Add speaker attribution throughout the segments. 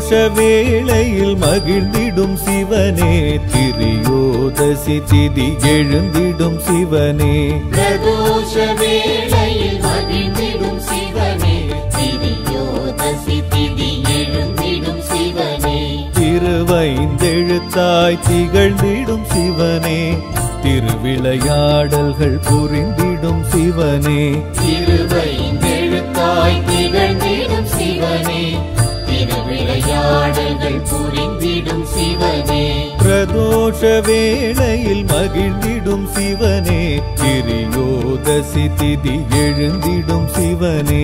Speaker 1: பிரதோஷ வேளையில் மகிழ்ந்திடும் சிவனே திரியோதசி திதி எழுந்திடும் சிவனே
Speaker 2: பிரதோஷ வேளையில் மகிழ்ந்திடும் சிவனே திரியோதசி திதி எழுந்திடும் சிவனே
Speaker 1: திருவைந்தெழுத்தாய் திகழ்ந்திடும் சிவனே திருவிளையாடல்கள் புரிந்திடும் சிவனே
Speaker 2: திருவைந்தெழுத்தாய் திகழ்ந்திடும் சிவனே திருவிளையாடல்கள் புரிந்திடும் சிவனே
Speaker 1: பிரதோஷ வேளையில் மகிழ்ந்திடும் சிவனே திரியோதசி திதி எழுந்திடும் சிவனே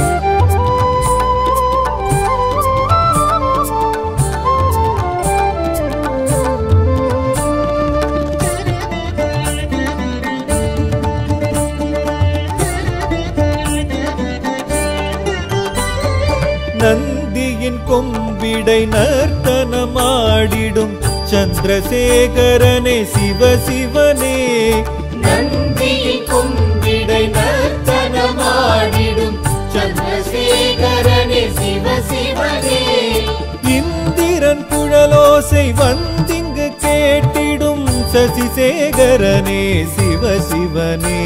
Speaker 1: நந்தியின் கொம்பிடை நர்த்தனமாடிடும் சந்திரசேகரனே சிவசிவனே
Speaker 2: நந்தியின் கொம்பிடை நர்த்தனமாடிடும் சந்திரசேகரனே சிவ சிவனே
Speaker 1: இந்திரன் குழலோசை வந்திங்கு கேட்டிடும் சசிசேகரனே சிவசிவனே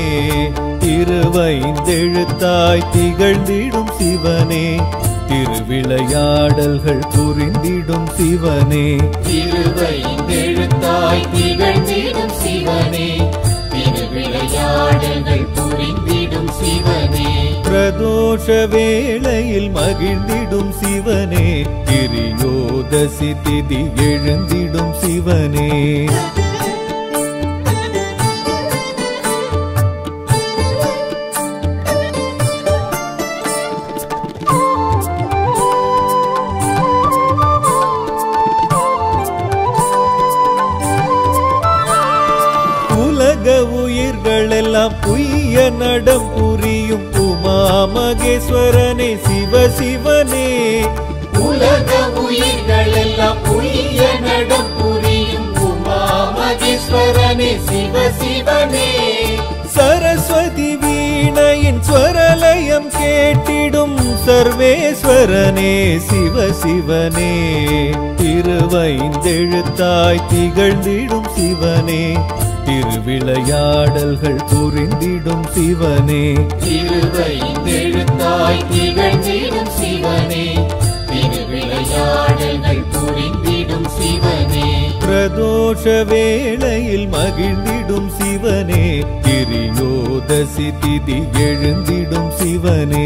Speaker 1: திருவைந்தெழுத்தாய் திகழ்ந்திடும் சிவனே திருவிளையாடல்கள் புரிந்திடும் சிவனே
Speaker 2: திருவைந்தெழுத்தாய் திகழ்ந்திடும் சிவனே திருவிளையாடல்கள் புரிந்திடும் சிவனே
Speaker 1: பிரதோஷ வேளையில் மகிழ்ந்திடும் சிவனே திரியோதசி திதி எழுந்திடும் சிவனே உலக உயிர்களெல்லாம் புய்ய நடம் புரியும் உமா மகேஸ்வரனே சிவசிவனே
Speaker 2: உலக உயிர்கள் எல்லாம் புரிய நடம் புரியும் உமா மகேஸ்வரனே சிவ சிவனே
Speaker 1: சரஸ்வதி வீணையின் ஸ்வரலயம் கேட்டிடும் சர்வேஸ்வரனே சிவசிவனே திருவைந்தெழுத்தாய் திகழ்ந்திடும் சிவனே திருவிளையாடல்கள் புரிந்திடும் சிவனே
Speaker 2: திருவைந்தெழுத்தாய் திகழ்ந்திடும் சிவனே திருவிளையாடல்கள் புரிந்திடும் சிவனே
Speaker 1: பிரதோஷ வேளையில் மகிழ்ந்திடும் சிவனே திரியோதசி திதி எழுந்திடும் சிவனே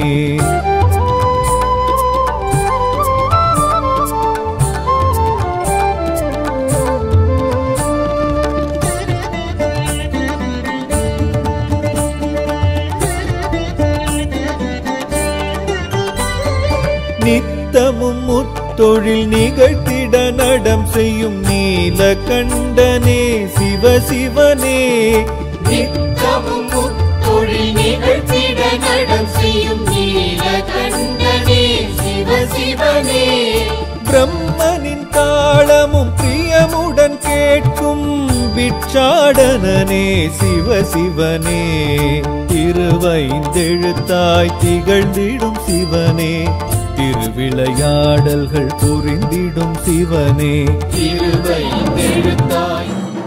Speaker 1: நித்தமும் முத்தொழில் நிகழ்த்திட நடம் செய்யும் நீலகண்டனே சிவசிவனே
Speaker 2: நித்தமும் முத்தொழில் நிகழ்த்திட நடம் செய்யும் நீலகண்டனே சிவ சிவனே
Speaker 1: பிரம்மனின் தாளமும் பிரியமுடன் கேட்கும் பிட்சாடனனே சிவசிவனே திருவைந்தெழுத்தாய் திகழ்ந்திடும் சிவனே திருவிளையாடல்கள் புரிந்திடும் சிவனே
Speaker 2: திருவைந்தெழுத்தாய்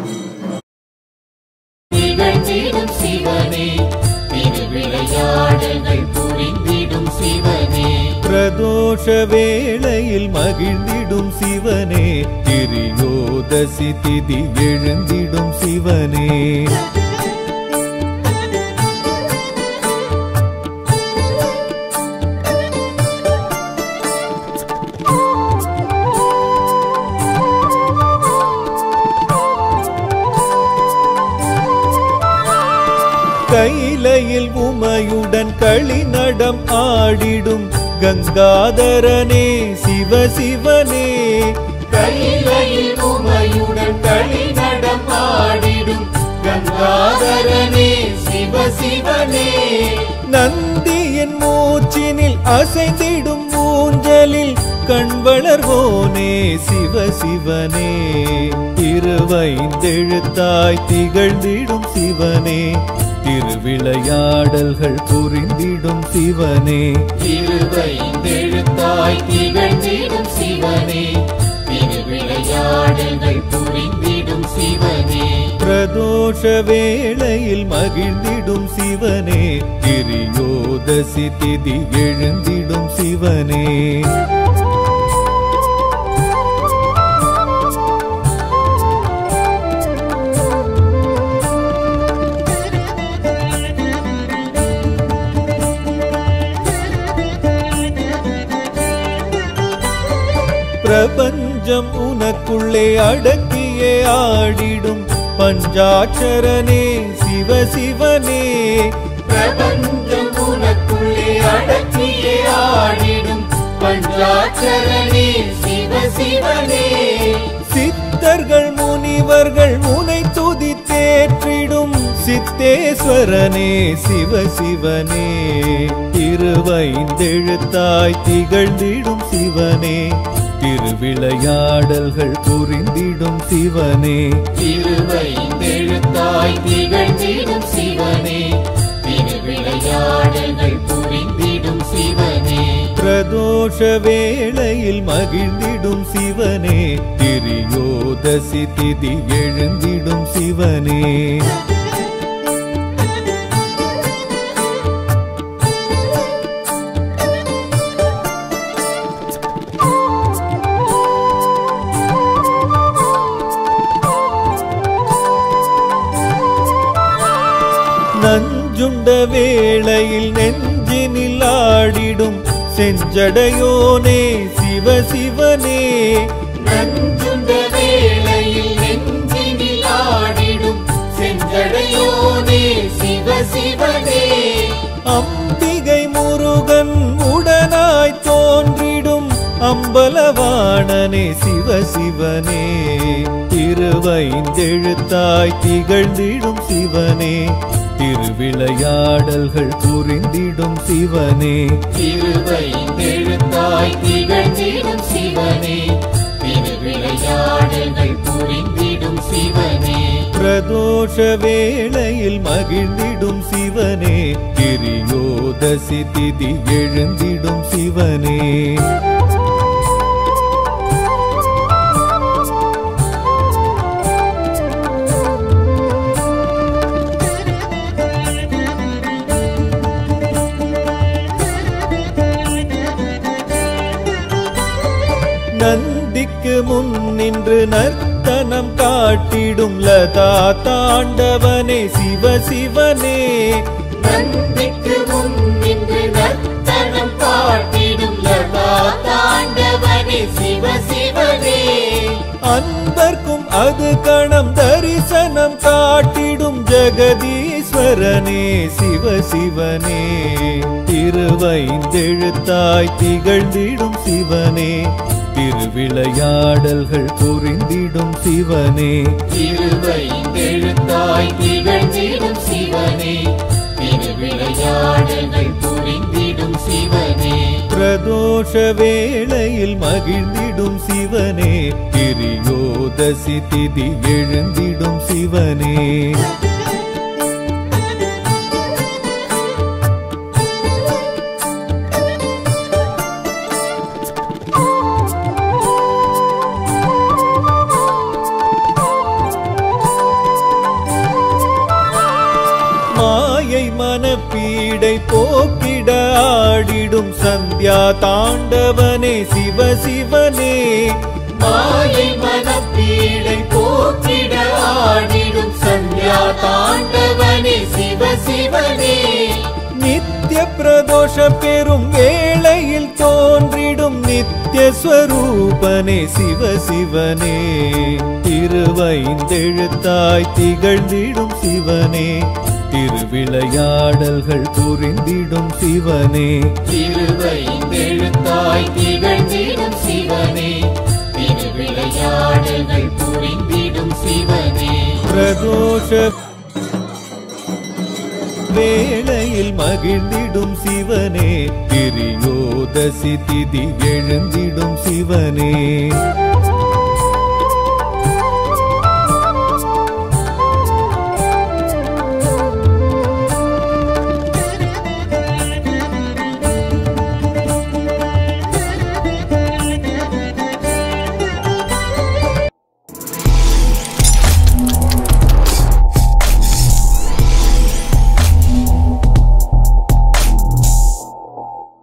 Speaker 2: திகழ்ந்திடும் சிவனே திருவிளையாடல்கள் புரிந்திடும் சிவனே
Speaker 1: பிரதோஷ வேளையில் மகிழ்ந்திடும் சிவனே திரியோதசி திதி எழுந்திடும் சிவனே கைலையில் உமையுடன் களி நடம் ஆடிடும் கங்காதரனே சிவசிவனே
Speaker 2: கைலையில் உமையுடன் களி நடம் ஆடிடும் கங்காதரனே சிவ சிவனே
Speaker 1: நந்தியின் மூச்சினில் அசைந்திடும் ஊஞ்சலில் கண் வளர்வோனே சிவசிவனே திருவைந்தெழுத்தாய் திகழ்ந்திடும் சிவனே திருவிளையாடல்கள் புரிந்திடும் சிவனே
Speaker 2: திருவைந்தெழுத்தாய் திகழ்ந்திடும் சிவனே திருவிளையாடல்கள் புரிந்திடும் சிவனே
Speaker 1: பிரதோஷ வேளையில் மகிழ்ந்திடும் சிவனே கிரியோதசி திதி எழுந்திடும் சிவனே பிரபஞ்சம் உனக்குள்ளே அடக்கியே ஆடிடும் பஞ்சாட்சரனே சிவ சிவனே
Speaker 2: பிரபஞ்சம் உனக்குள்ளே அடக்கியே ஆடிடும் பஞ்சாட்சரனே சிவ சிவனே
Speaker 1: சித்தர்கள் முனிவர்கள் முனை துதி தேற்றிடும் சித்தேஸ்வரனே சிவ சிவனே திருவைந்தெழுத்தாய் திகழ்ந்திடும் சிவனே திருவிளையாடல்கள் புரிந்திடும் சிவனே
Speaker 2: திருவைந்தெழுத்தாய் திகழ்ந்திடும் சிவனே திருவிளையாடல்கள் புரிந்திடும் சிவனே
Speaker 1: பிரதோஷ வேளையில் மகிழ்ந்திடும் சிவனே திரியோதசி திதி எழுந்திடும் சிவனே நஞ்சுண்ட வேளையில் நெஞ்சினில் ஆடிடும் செஞ்சடையோனே சிவ சிவனே
Speaker 2: நஞ்சுண்ட வேளையில் நெஞ்சினில் ஆடிடும் செஞ்சடையோனே சிவ சிவனே
Speaker 1: அம்பிகை முருகன் உடனாய் தோன்றிடும் அம்பலவாணனே சிவ சிவனே திருவைந்தெழுத்தாய் திகழ்ந்திடும் சிவனே திருவிளையாடல்கள் புரிந்திடும் சிவனே
Speaker 2: திருவைந்தெழுத்தாய் திகழ்ந்திடும் சிவனே திருவிளையாடல்கள் புரிந்திடும் சிவனே
Speaker 1: பிரதோஷ வேளையில் மகிழ்ந்திடும் சிவனே கிரியோதசி திதி எழுந்திடும் சிவனே நந்திக்கு முன் நின்று நர்த்தனம் காட்டிடும் லதா தாண்டவனே சிவ சிவனே
Speaker 2: நந்திக்கு முன் நின்று நர்த்தனம் காட்டிடும் லதா தாண்டவனே சிவ சிவனே
Speaker 1: அன்பர்க்கும் அது கணம் தரிசனம் காட்டிடும் ஜெகதீஸ்வரனே சிவ சிவனே திருவைந்தெழுத்தாய் திகழ்ந்திடும் சிவனே திருவிளையாடல்கள் புரிந்திடும் சிவனே
Speaker 2: திருவைந்தெழுத்தாய் திகழ்ந்திடும் சிவனே திருவிளையாடல்கள் புரிந்திடும் சிவனே
Speaker 1: பிரதோஷ வேளையில் மகிழ்ந்திடும் சிவனே கிரியோதசி திதி எழுந்திடும் சிவனே மாயை மனப்பீடை போக்கிட ஆடிடும் சந்தியா தாண்டவனே சிவ சிவனே
Speaker 2: மாயை மனப்பீடை போக்கிட ஆடிடும் சந்தியா தாண்டவனே சிவ சிவனே
Speaker 1: நித்திய பிரதோஷ பெரும் வேளையில் தோன்றிடும் நித்திய ஸ்வரூபனே சிவ சிவனே திருவைந்தெழுத்தாய் திகழ்ந்திடும் சிவனே திருவிளையாடல்கள் புரிந்திடும் சிவனே
Speaker 2: திருவைந்தெழுத்தாய் திகழ்ந்திடும் சிவனே திருவிளையாடல்கள் புரிந்திடும் சிவனே
Speaker 1: பிரதோஷ வேளையில் மகிழ்ந்திடும் சிவனே திரியோதசி திதி எழுந்திடும் சிவனே